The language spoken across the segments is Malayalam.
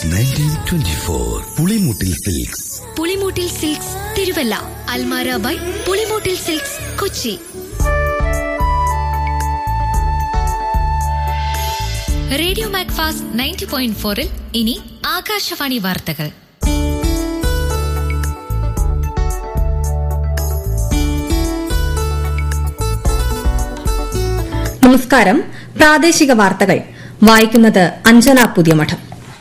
nineteen twenty four Pulimoottil silks Pulimoottil silks Thiruvalla Almara by Pulimoottil silks Kochi radio Macfast ninety point ഫോറിൽ ഇനി ആകാശവാണി വാർത്തകൾ നമസ്കാരം പ്രാദേശിക വാർത്തകൾ വായിക്കുന്നത് അഞ്ജന പുതിയമഠം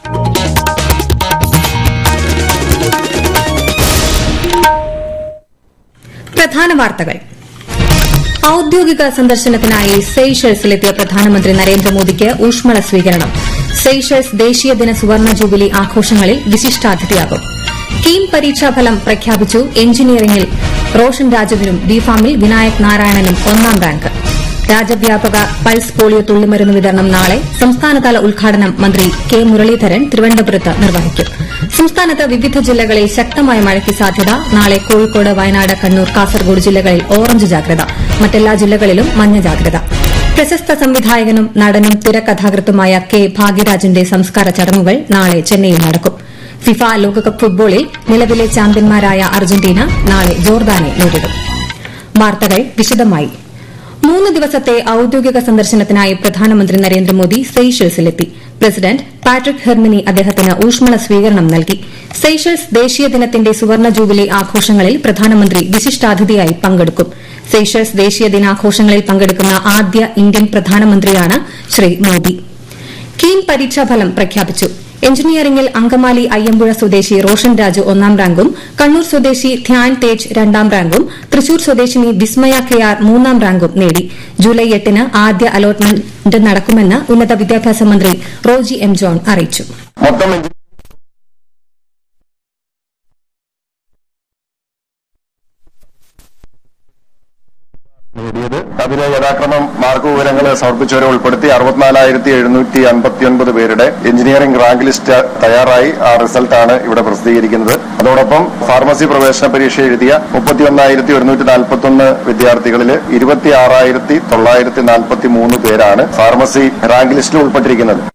പ്രധാന വാർത്തകൾ ഔദ്യോഗിക സന്ദർശനത്തിനായി സെയ്ഷൽസിലെത്തിയ പ്രധാനമന്ത്രി നരേന്ദ്രമോദിക്ക് ഊഷ്മള സ്വീകരണം സെയ്ഷൽസ് ദേശീയ ദിന സുവർണ ജൂബിലി ആഘോഷങ്ങളിൽ വിശിഷ്ടാതിഥിയാകും കീം പരീക്ഷാഫലം പ്രഖ്യാപിച്ചു എഞ്ചിനീയറിംഗിൽ റോഷൻ രാജുവിനും ബിഫാമിൽ വിനായക് നാരായണനും ഒന്നാം റാങ്ക് രാജ്യവ്യാപക പൾസ് പോളിയോ തുള്ളിമരുന്ന് വിതരണം നാളെ സംസ്ഥാനതല ഉദ്ഘാടനം മന്ത്രി കെ മുരളീധരൻ തിരുവനന്തപുരത്ത് നിർവഹിക്കും സംസ്ഥാനത്ത് വിവിധ ജില്ലകളിൽ ശക്തമായ മഴയ്ക്ക് സാധ്യത നാളെ കോഴിക്കോട് വയനാട് കണ്ണൂർ കാസർഗോഡ് ജില്ലകളിൽ ഓറഞ്ച് ജാഗ്രത മറ്റെല്ലാ ജില്ലകളിലും മഞ്ഞ ജാഗ്രത പ്രശസ്ത സംവിധായകനും നടനും തിരക്കഥാകൃത്തുമായ കെ ഭാഗ്യരാജിന്റെ സംസ്കാര ചടങ്ങുകൾ നാളെ ചെന്നൈയിൽ നടക്കും ഫിഫ ലോകകപ്പ് ഫുട്ബോളിൽ നിലവിലെ ചാമ്പ്യന്മാരായ അർജന്റീന നാളെ ജോർദാനെ നേരിടും വാർത്തകൾ വിശദമായി മൂന്ന് ദിവസത്തെ ഔദ്യോഗിക സന്ദർശനത്തിനായി പ്രധാനമന്ത്രി നരേന്ദ്രമോദി സെയ്ഷൽസിലെത്തി പ്രസിഡന്റ് പാട്രിക് ഹെർമിനി അദ്ദേഹത്തിന് ഊഷ്മള സ്വീകരണം നൽകി സെയ്ഷൽസ് ദേശീയ ദിനത്തിന്റെ സുവർണ ജൂബിലി ആഘോഷങ്ങളിൽ പ്രധാനമന്ത്രി വിശിഷ്ടാതിഥിയായി പങ്കെടുക്കും സെയ്ഷൽസ് ദേശീയ ദിനാഘോഷങ്ങളിൽ പങ്കെടുക്കുന്ന ആദ്യ ഇന്ത്യൻ പ്രധാനമന്ത്രിയാണ് ശ്രീ മോദി കീം പരീക്ഷാഫലം പ്രഖ്യാപിച്ചു എഞ്ചിനീയറിംഗിൽ അങ്കമാലി അയ്യമ്പുഴ സ്വദേശി റോഷൻ രാജു ഒന്നാം റാങ്കും കണ്ണൂർ സ്വദേശി ധ്യാൻ തേജ് രണ്ടാം റാങ്കും തൃശൂർ സ്വദേശിനി വിസ്മയ കെയാർ മൂന്നാം റാങ്കും നേടി ജൂലൈ എട്ടിന് ആദ്യ അലോട്ട്മെന്റ് നടക്കുമെന്ന് ഉന്നത വിദ്യാഭ്യാസ മന്ത്രി റോജി എം ജോൺ അറിയിച്ചു മൊത്തം എഞ്ചിനീയറിംഗ് നേടിയത് അതിലെ യഥാക്രമം മാർക്ക് വിവരങ്ങൾ സമർപ്പിച്ചവരെ ഉൾപ്പെടുത്തി അറുപത്തിനാലായിരത്തി എഴുന്നൂറ്റി അൻപത്തിയൊൻപത് പേരുടെ എഞ്ചിനീയറിംഗ് റാങ്ക് ലിസ്റ്റ് തയ്യാറായി ആ റിസൾട്ടാണ് ഇവിടെ പ്രസിദ്ധീകരിക്കുന്നത് അതോടൊപ്പം ഫാർമസി പ്രവേശന പരീക്ഷ എഴുതിയ മുപ്പത്തിയൊന്നായിരത്തി ഒരുന്നൂറ്റി നാൽപ്പത്തൊന്ന് വിദ്യാർത്ഥികളിൽ ഇരുപത്തി ആറായിരത്തി തൊള്ളായിരത്തി നാൽപ്പത്തി മൂന്ന് പേരാണ് ഫാർമസി റാങ്ക് ലിസ്റ്റിൽ ഉൾപ്പെട്ടിരിക്കുന്നത്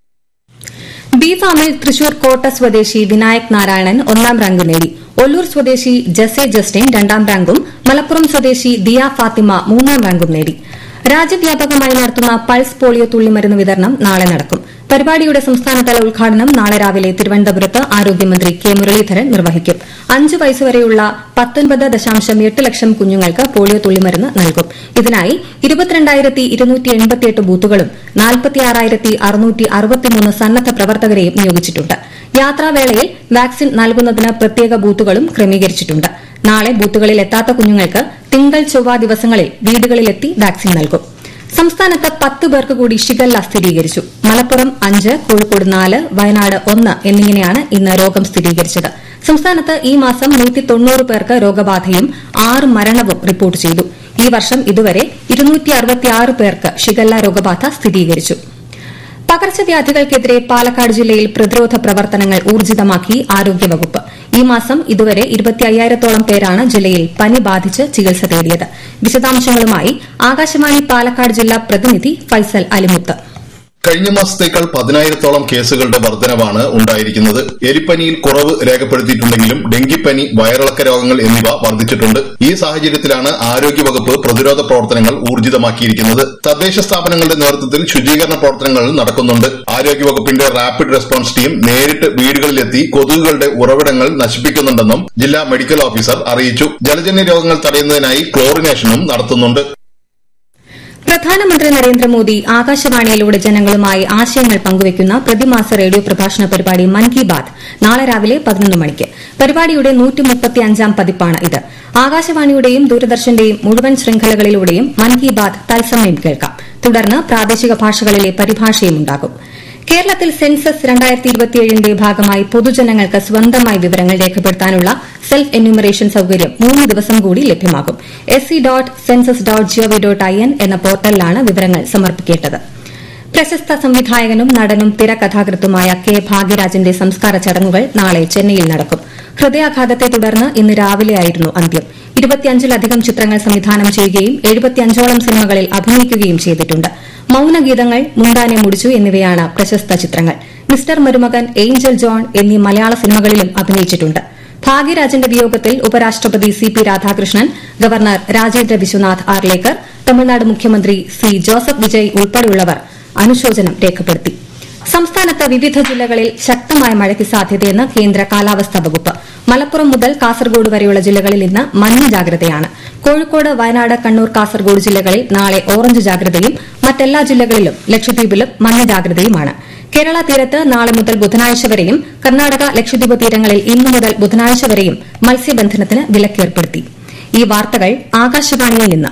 ബി ഫാമിൽ തൃശൂർ കോട്ട സ്വദേശി വിനായക് നാരായണൻ ഒന്നാം റാങ്ക് നേടി ഒല്ലൂർ സ്വദേശി ജസെ ജസ്റ്റിൻ രണ്ടാം റാങ്കും മലപ്പുറം സ്വദേശി ദിയ ഫാത്തിമ മൂന്നാം റാങ്കും നേടി രാജ്യവ്യാപകമായി നടത്തുന്ന പൾസ് പോളിയോ തുള്ളിമരുന്ന് വിതരണം നാളെ നടക്കും പരിപാടിയുടെ സംസ്ഥാനതല ഉദ്ഘാടനം നാളെ രാവിലെ തിരുവനന്തപുരത്ത് ആരോഗ്യമന്ത്രി കെ മുരളീധരൻ നിർവഹിക്കും അഞ്ച് വയസ്സുവരെയുള്ള പത്തൊൻപത് ദശാംശം എട്ട് ലക്ഷം കുഞ്ഞുങ്ങൾക്ക് പോളിയോ തുള്ളിമരുന്ന് നൽകും ഇതിനായി ഇരുപത്തിരണ്ടായിരത്തി ഇരുന്നൂറ്റി എൺപത്തിയെട്ട് ബൂത്തുകളും നാൽപ്പത്തിയാറായിരത്തി അറുന്നൂറ്റി അറുപത്തിമൂന്ന് സന്നദ്ധ പ്രവർത്തകരെയും നിയോഗിച്ചിട്ടുണ്ട് യാത്രാവേളയിൽ വാക്സിൻ നൽകുന്നതിന് പ്രത്യേക ബൂത്തുകളും ക്രമീകരിച്ചിട്ടുണ്ട് നാളെ ബൂത്തുകളിൽ എത്താത്ത കുഞ്ഞുങ്ങൾക്ക് തിങ്കൾ ചൊവ്വ ദിവസങ്ങളിൽ വീടുകളിലെത്തി വാക്സിൻ നൽകും സംസ്ഥാനത്ത് പത്ത് പേർക്ക് കൂടി ഷിഗല്ല സ്ഥിരീകരിച്ചു മലപ്പുറം അഞ്ച് കോഴിക്കോട് നാല് വയനാട് ഒന്ന് എന്നിങ്ങനെയാണ് ഇന്ന് രോഗം സ്ഥിരീകരിച്ചത് സംസ്ഥാനത്ത് ഈ മാസം നൂറ്റി തൊണ്ണൂറ് പേർക്ക് രോഗബാധയും ആറ് മരണവും റിപ്പോർട്ട് ചെയ്തു ഈ വർഷം ഇതുവരെ ഇരുന്നൂറ്റി അറുപത്തിയാറ് പേർക്ക് ഷിഗല്ല രോഗബാധ സ്ഥിരീകരിച്ചു പകർച്ചവ്യാധികൾക്കെതിരെ പാലക്കാട് ജില്ലയിൽ പ്രതിരോധ പ്രവർത്തനങ്ങൾ ഊർജിതമാക്കി ആരോഗ്യവകുപ്പ് ഈ മാസം ഇതുവരെ ഇരുപത്തി അയ്യായിരത്തോളം പേരാണ് ജില്ലയിൽ പനി ബാധിച്ച് ചികിത്സ തേടിയത് വിശദാംശങ്ങളുമായി ആകാശവാണി പാലക്കാട് ജില്ലാ പ്രതിനിധി ഫൈസൽ അലിമുത്ത് കഴിഞ്ഞ മാസത്തേക്കാൾ പതിനായിരത്തോളം കേസുകളുടെ വർധനവാണ് ഉണ്ടായിരിക്കുന്നത് എലിപ്പനിയിൽ കുറവ് രേഖപ്പെടുത്തിയിട്ടുണ്ടെങ്കിലും ഡെങ്കിപ്പനി വയറിളക്ക രോഗങ്ങൾ എന്നിവ വർദ്ധിച്ചിട്ടുണ്ട് ഈ സാഹചര്യത്തിലാണ് ആരോഗ്യവകുപ്പ് പ്രതിരോധ പ്രവർത്തനങ്ങൾ ഊർജിതമാക്കിയിരിക്കുന്നത് തദ്ദേശ സ്ഥാപനങ്ങളുടെ നേതൃത്വത്തിൽ ശുചീകരണ പ്രവർത്തനങ്ങൾ നടക്കുന്നുണ്ട് ആരോഗ്യവകുപ്പിന്റെ റാപ്പിഡ് റെസ്പോൺസ് ടീം നേരിട്ട് വീടുകളിലെത്തി കൊതുകുകളുടെ ഉറവിടങ്ങൾ നശിപ്പിക്കുന്നുണ്ടെന്നും ജില്ലാ മെഡിക്കൽ ഓഫീസർ അറിയിച്ചു ജലജന്യ രോഗങ്ങൾ തടയുന്നതിനായി ക്ലോറിനേഷനും നടത്തുന്നുണ്ട് പ്രധാനമന്ത്രി നരേന്ദ്രമോദി ആകാശവാണിയിലൂടെ ജനങ്ങളുമായി ആശയങ്ങൾ പങ്കുവയ്ക്കുന്ന പ്രതിമാസ റേഡിയോ പ്രഭാഷണ പരിപാടി മൻ കി ബാത് നാളെ രാവിലെ പതിനൊന്ന് മണിക്ക് പരിപാടിയുടെ നൂറ്റിമുപ്പത്തിയഞ്ചാം പതിപ്പാണ് ഇത് ആകാശവാണിയുടെയും ദൂരദർശന്റെയും മുഴുവൻ ശൃംഖലകളിലൂടെയും മൻ കി ബാത് തത്സമയം കേൾക്കാം തുടർന്ന് പ്രാദേശിക ഭാഷകളിലെ പരിഭാഷയും ഉണ്ടാകും കേരളത്തിൽ സെൻസസ് രണ്ടായിരത്തി ഇരുപത്തിയേഴിന്റെ ഭാഗമായി പൊതുജനങ്ങൾക്ക് സ്വന്തമായി വിവരങ്ങൾ രേഖപ്പെടുത്താനുള്ള സെൽഫ് എന്യൂമറേഷൻ സൌകര്യം മൂന്ന് ദിവസം കൂടി ലഭ്യമാകും S C dot census dot GOV dot I N എന്ന പോർട്ടലിലാണ് വിവരങ്ങൾ സമർപ്പിക്കേണ്ടത് പ്രശസ്ത സംവിധായകനും നടനും തിരക്കഥാകൃത്തുമായ കെ ഭാഗ്യരാജന്റെ സംസ്കാര ചടങ്ങുകൾ നാളെ ചെന്നൈയിൽ നടക്കും ഹൃദയാഘാതത്തെ തുടർന്ന് ഇന്ന് രാവിലെയായിരുന്നു അന്ത്യം ഇരുപത്തിയഞ്ചിലധികം ചിത്രങ്ങൾ സംവിധാനം ചെയ്യുകയും എഴുപത്തിയഞ്ചോളം സിനിമകളിൽ അഭിനയിക്കുകയും ചെയ്തിട്ടുണ്ട് മൌനഗീതങ്ങൾ മുണ്ടാനെ മുടിച്ചു എന്നിവയാണ് പ്രശസ്ത ചിത്രങ്ങൾ മിസ്റ്റർ മരുമകൻ ഏഞ്ചൽ ജോൺ എന്നീ മലയാള സിനിമകളിലും അഭിനയിച്ചിട്ടുണ്ട് ഭാഗ്യരാജന്റെ വിയോഗത്തിൽ ഉപരാഷ്ട്രപതി സി പി രാധാകൃഷ്ണൻ ഗവർണർ രാജേന്ദ്ര വിശ്വനാഥ് ആർലേക്കർ തമിഴ്നാട് മുഖ്യമന്ത്രി സി ജോസഫ് വിജയ് ഉൾപ്പെടെയുള്ളവർ അനുശോചനം രേഖപ്പെടുത്തി സംസ്ഥാനത്ത് വിവിധ ജില്ലകളിൽ ശക്തമായ മഴയ്ക്ക് സാധ്യതയെന്ന് കേന്ദ്ര കാലാവസ്ഥാ വകുപ്പ് മലപ്പുറം മുതൽ കാസർഗോഡ് വരെയുള്ള ജില്ലകളിൽ ഇന്ന് മഞ്ഞ ജാഗ്രതയാണ് കോഴിക്കോട് വയനാട് കണ്ണൂർ കാസർഗോഡ് ജില്ലകളിൽ നാളെ ഓറഞ്ച് ജാഗ്രതയും മറ്റെല്ലാ ജില്ലകളിലും ലക്ഷദ്വീപിലും മഞ്ഞ ജാഗ്രതയുമാണ് കേരള തീരത്ത് നാളെ മുതൽ ബുധനാഴ്ച വരെയും കർണാടക ലക്ഷദ്വീപ് തീരങ്ങളിൽ ഇന്നു മുതൽ ബുധനാഴ്ച വരെയും മത്സ്യബന്ധനത്തിന് വിലക്കേർപ്പെടുത്തി ഈ വാർത്തകൾ ആകാശവാണിയിൽ നിന്ന്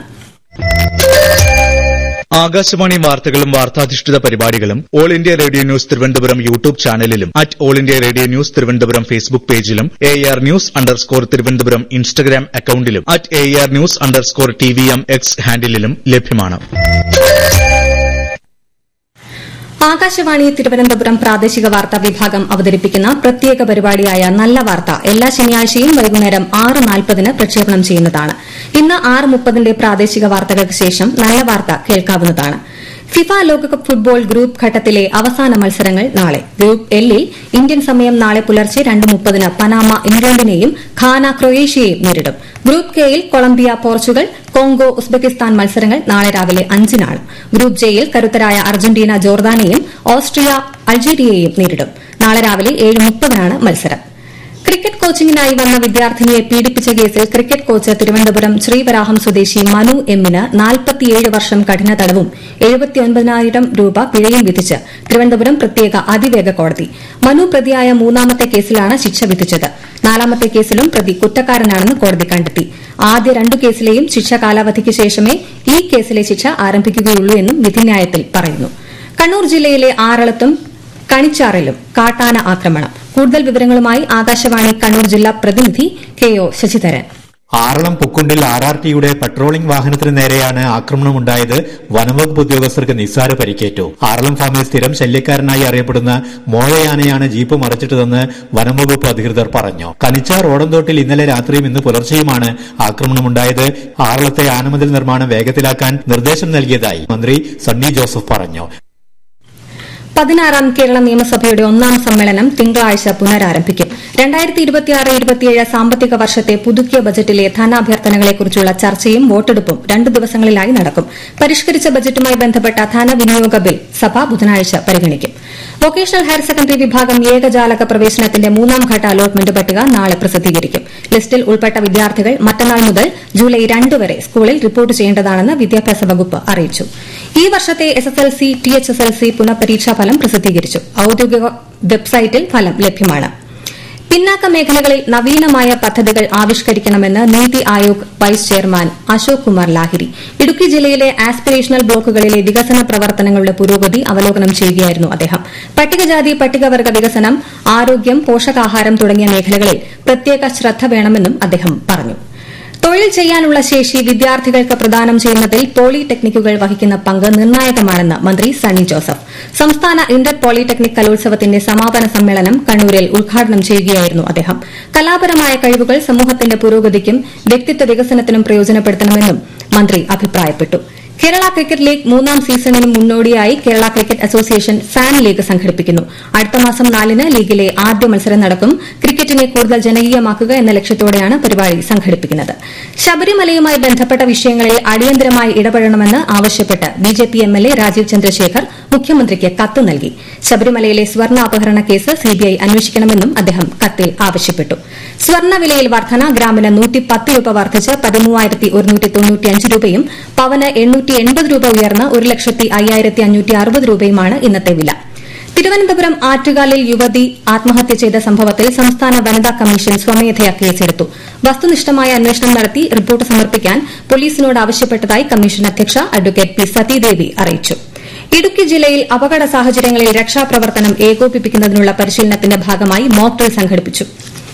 ആകാശവാണി വാർത്തകളും വാർത്താധിഷ്ഠിത പരിപാടികളും all India radio news Thiruvananthapuram YouTube ചാനലിലും at all India radio news Thiruvananthapuram Facebook പേജിലും A R news underscore Thiruvananthapuram Instagram അക്കൌണ്ടിലും at A R news underscore T V M X ഹാൻഡിലും ലഭ്യമാണ് ആകാശവാണി തിരുവനന്തപുരം പ്രാദേശിക വാർത്താ വിഭാഗം അവതരിപ്പിക്കുന്ന പ്രത്യേക പരിപാടിയായ നല്ല വാർത്ത എല്ലാ ശനിയാഴ്ചയും വൈകുന്നേരം ആറ് നാൽപ്പതിന് പ്രക്ഷേപണം ചെയ്യുന്നതാണ് ഇന്ന് ആറ് മുപ്പതിന്റെ പ്രാദേശിക വാർത്തകൾക്ക് ശേഷം നല്ല വാർത്ത കേൾക്കാവുന്നതാണ് ഫിഫ ലോകകപ്പ് ഫുട്ബോൾ ഗ്രൂപ്പ് ഘട്ടത്തിലെ അവസാന മത്സരങ്ങൾ നാളെ ഗ്രൂപ്പ് എല്ലിൽ ഇന്ത്യൻ സമയം നാളെ പുലർച്ചെ രണ്ട് മുപ്പതിന് പനാമ ഇംഗ്ലണ്ടിനെയും ഖാന ക്രൊയേഷ്യയെയും നേരിടും ഗ്രൂപ്പ് കെയിൽ കൊളംബിയ പോർച്ചുഗൽ കോങ്കോ ഉസ്ബെക്കിസ്ഥാൻ മത്സരങ്ങൾ നാളെ രാവിലെ അഞ്ചിനാണ് ഗ്രൂപ്പ് ജെയിൽ കരുത്തരായ അർജന്റീന ജോർദാനെയും ഓസ്ട്രിയ അൾജീരിയയെയും നേരിടും നാളെ രാവിലെ ഏഴ് മുപ്പതിനാണ് മത്സരം ക്രിക്കറ്റ് കോച്ചിങ്ങിനായി വന്ന വിദ്യാർത്ഥിനിയെ പീഡിപ്പിച്ച കേസിൽ ക്രിക്കറ്റ് കോച്ച് തിരുവനന്തപുരം ശ്രീവരാഹം സ്വദേശി മനു എമ്മിന് നാൽപ്പത്തിയേഴ് വർഷം കഠിന തടവും എഴുപത്തിയൊൻപതിനായിരം രൂപ പിഴയും വിധിച്ച് തിരുവനന്തപുരം പ്രത്യേക അതിവേഗ കോടതി മനു പ്രതിയായ മൂന്നാമത്തെ കേസിലാണ് ശിക്ഷ വിധിച്ചത് നാലാമത്തെ കേസിലും പ്രതി കുറ്റക്കാരനാണെന്ന് കോടതി കണ്ടെത്തി ആദ്യ രണ്ടു കേസിലെയും ശിക്ഷ കാലാവധിക്ക് ശേഷമേ ഈ കേസിലെ ശിക്ഷ ആരംഭിക്കുകയുള്ളൂ എന്നും വിധിന്യായത്തിൽ പറയുന്നു കണ്ണൂർ ജില്ലയിലെ ആറളത്തും കണിച്ചാറിലും കാട്ടാന ആക്രമണം കൂടുതൽ വിവരങ്ങളുമായി ആകാശവാണി കണ്ണൂർ ജില്ലാ പ്രതിനിധി കെ ഒ ശശിധരൻ ആറളം പുക്കുണ്ടിൽ ആർ ആർ ടിയുടെ പട്രോളിംഗ് വാഹനത്തിന് നേരെയാണ് ആക്രമണമുണ്ടായത് വനംവകുപ്പ് ഉദ്യോഗസ്ഥർക്ക് നിസ്സാര പരിക്കേറ്റു ആറളം ഫാമിൽ സ്ഥിരം ശല്യക്കാരനായി അറിയപ്പെടുന്ന മോഴയാനയാണ് ജീപ്പ് മറിച്ചിട്ടതെന്ന് വനംവകുപ്പ് അധികൃതർ പറഞ്ഞു കനിച്ചാർ ഓടന്തോട്ടിൽ ഇന്നലെ രാത്രിയും ഇന്ന് പുലർച്ചെയുമാണ് ആക്രമണമുണ്ടായത് ആറളത്തെ ആനമതിൽ നിർമ്മാണം വേഗത്തിലാക്കാൻ നിർദ്ദേശം നൽകിയതായി മന്ത്രി സണ്ണി ജോസഫ് പറഞ്ഞു പതിനാറാം കേരള നിയമസഭയുടെ ഒന്നാം സമ്മേളനം തിങ്കളാഴ്ച പുനരാരംഭിക്കും രണ്ടായിരത്തി ഇരുപത്തിയാറ് ഇരുപത്തിയേഴ് സാമ്പത്തിക വർഷത്തെ പുതുക്കിയ ബജറ്റിലെ ധനാഭ്യർത്ഥനകളെക്കുറിച്ചുള്ള ചർച്ചയും വോട്ടെടുപ്പും രണ്ടു ദിവസങ്ങളിലായി നടക്കും പരിഷ്കരിച്ച ബജറ്റുമായി ബന്ധപ്പെട്ട ധനവിനിയോഗ ബിൽ സഭ ബുധനാഴ്ച പരിഗണിക്കും വൊക്കേഷണൽ ഹയർ സെക്കൻഡറി വിഭാഗം ഏകജാലക പ്രവേശനത്തിന്റെ മൂന്നാം ഘട്ട അലോട്ട്മെന്റ് പട്ടിക നാളെ പ്രസിദ്ധീകരിക്കും ലിസ്റ്റിൽ ഉൾപ്പെട്ട വിദ്യാർത്ഥികൾ മറ്റന്നാൾ മുതൽ ജൂലൈ രണ്ട് വരെ സ്കൂളിൽ റിപ്പോർട്ട് ചെയ്യേണ്ടതാണെന്ന് വിദ്യാഭ്യാസ വകുപ്പ് അറിയിച്ചു ഈ വർഷത്തെ S S L C T H S L C പുനഃപരീക്ഷാ ഫലം പ്രസിദ്ധീകരിച്ചു ഔദ്യോഗിക വെബ്സൈറ്റിൽ ഫലം ലഭ്യമാണ് പിന്നാക്ക മേഖലകളിൽ നവീനമായ പദ്ധതികൾ ആവിഷ്കരിക്കണമെന്ന് നീതി ആയോഗ് വൈസ് ചെയർമാൻ അശോക് കുമാർ ലാഹിരി ഇടുക്കി ജില്ലയിലെ ആസ്പിറേഷണൽ ബ്ലോക്കുകളിലെ വികസന പ്രവർത്തനങ്ങളുടെ പുരോഗതി അവലോകനം ചെയ്യുകയായിരുന്നു അദ്ദേഹം പട്ടികജാതി പട്ടികവർഗ വികസനം ആരോഗ്യം പോഷകാഹാരം തുടങ്ങിയ മേഖലകളിൽ പ്രത്യേക ശ്രദ്ധ വേണമെന്നും അദ്ദേഹം പറഞ്ഞു തൊഴിൽ ചെയ്യാനുള്ള ശേഷി വിദ്യാർത്ഥികൾക്ക് പ്രദാനം ചെയ്യുന്നതിൽ പോളിടെക്നിക്കുകൾ വഹിക്കുന്ന പങ്ക് നിർണായകമാണെന്ന് മന്ത്രി സണ്ണി ജോസഫ് സംസ്ഥാന ഇന്റർ പോളിടെക്നിക് കലോത്സവത്തിന്റെ സമാപന സമ്മേളനം കണ്ണൂരിൽ ഉദ്ഘാടനം ചെയ്യുകയായിരുന്നു അദ്ദേഹം കലാപരമായ കഴിവുകൾ സമൂഹത്തിന്റെ പുരോഗതിക്കും വ്യക്തിത്വ വികസനത്തിനും പ്രയോജനപ്പെടുത്തണമെന്നും മന്ത്രി അഭിപ്രായപ്പെട്ടു കേരള ക്രിക്കറ്റ് ലീഗ് മൂന്നാം സീസണിന് മുന്നോടിയായി Kerala cricket association fan league സംഘടിപ്പിക്കുന്നു അടുത്ത മാസം നാലിന് ലീഗിലെ ആദ്യ മത്സരം നടക്കും ക്രിക്കറ്റിനെ കൂടുതൽ ജനകീയമാക്കുക എന്ന ലക്ഷ്യത്തോടെയാണ് പരിപാടി സംഘടിപ്പിക്കുന്നത് ശബരിമലയുമായി ബന്ധപ്പെട്ട വിഷയങ്ങളിൽ അടിയന്തരമായി ഇടപെടണമെന്ന് ആവശ്യപ്പെട്ട് ബിജെപി എംഎൽഎ രാജീവ് ചന്ദ്രശേഖർ മുഖ്യമന്ത്രിക്ക് കത്ത് നൽകി ശബരിമലയിലെ സ്വർണ്ണ അപഹരണ കേസ് സിബിഐ അന്വേഷിക്കണമെന്നും അദ്ദേഹം കത്തിൽ ആവശ്യപ്പെട്ടു സ്വർണ്ണവിലയിൽ വർധന ഗ്രാമിന് നൂറ്റിപ്പത്ത് രൂപ വർദ്ധിച്ച് പതിമൂവായിരത്തി ഒരുന്നൂറ്റി തൊണ്ണൂറ്റിയഞ്ച് രൂപയും പവന് എണ്ണൂറ്റി എൺപത് രൂപ ഉയർന്ന് ഒരു ലക്ഷത്തി അയ്യായിരത്തി അഞ്ഞൂറ്റി അറുപത് രൂപയുമാണ് ഇന്നത്തെ വില തിരുവനന്തപുരം ആറ്റുകാലിൽ യുവതി ആത്മഹത്യ ചെയ്ത സംഭവത്തിൽ സംസ്ഥാന വനിതാ കമ്മീഷൻ സ്വമേധയാ കേസെടുത്തു വസ്തുനിഷ്ഠമായ അന്വേഷണം നടത്തി റിപ്പോർട്ട് സമർപ്പിക്കാൻ പോലീസിനോട് ആവശ്യപ്പെട്ടതായി കമ്മീഷൻ അധ്യക്ഷ അഡ്വക്കേറ്റ് പി സതീദേവി അറിയിച്ചു ഇടുക്കി ജില്ലയിൽ അപകട സാഹചര്യങ്ങളിൽ രക്ഷാപ്രവർത്തനം ഏകോപിപ്പിക്കുന്നതിനുള്ള പരിശീലനത്തിന്റെ ഭാഗമായി മോക്ക് ഡ്രിൽ സംഘടിപ്പിച്ചു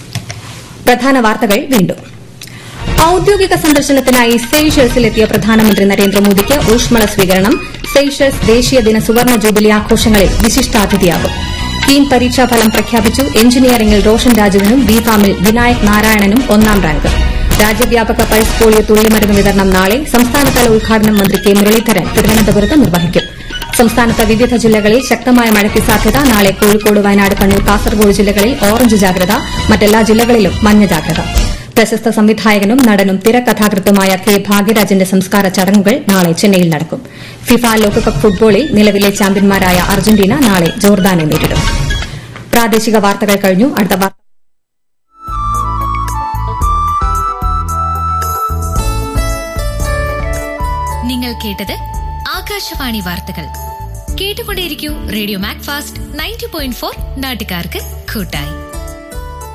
പ്രധാന വാർത്തകൾ വീണ്ടും ഔദ്യോഗിക സന്ദർശനത്തിനായി സെയ്ഷൽസിലെത്തിയ പ്രധാനമന്ത്രി നരേന്ദ്രമോദിക്ക് ഊഷ്മള സ്വീകരണം സെയ്ഷൽസ് ദേശീയ ദിന സുവർണ ജൂബിലി ആഘോഷങ്ങളിൽ വിശിഷ്ടാതിഥിയാകും കീം പരീക്ഷാഫലം പ്രഖ്യാപിച്ചു എഞ്ചിനീയറിംഗിൽ റോഷൻ രാജുവിനും ബി ഫാമിൽ വിനായക് നാരായണനും ഒന്നാം റാങ്ക് രാജ്യവ്യാപക പൾസ് പോളിയോ തുള്ളിമരുന്ന് വിതരണം നാളെ സംസ്ഥാനതല ഉദ്ഘാടനം മന്ത്രി കെ മുരളീധരൻ തിരുവനന്തപുരത്ത് നിർവഹിക്കും സംസ്ഥാനത്ത് വിവിധ ജില്ലകളിൽ ശക്തമായ മഴയ്ക്ക് സാധ്യത നാളെ കോഴിക്കോട് വയനാട് കണ്ണൂർ കാസർഗോഡ് ജില്ലകളിൽ ഓറഞ്ച് ജാഗ്രത മറ്റെല്ലാ ജില്ലകളിലും മഞ്ഞ ജാഗ്രത പ്രശസ്ത സംവിധായകനും നടനും തിരക്കഥാകൃത്തുമായ കെ ഭാഗ്യരാജന്റെ സംസ്കാര ചടങ്ങുകൾ നാളെ ചെന്നൈയിൽ നടക്കും ഫിഫ ലോകകപ്പ് ഫുട്ബോളിൽ നിലവിലെ ചാമ്പ്യന്മാരായ അർജന്റീന നാളെ ജോർദാനെ നേരിടും പ്രാദേശിക വാർത്തകൾ കഴിഞ്ഞു അടുത്ത വാർത്ത നിങ്ങൾ കേട്ടത് ആകാശവാണി വാർത്തകൾ കേട്ടുകൊണ്ടേയിരിക്കൂ radio Macfast ninety point four നാട്ടുകാർക്ക് കൂട്ടായി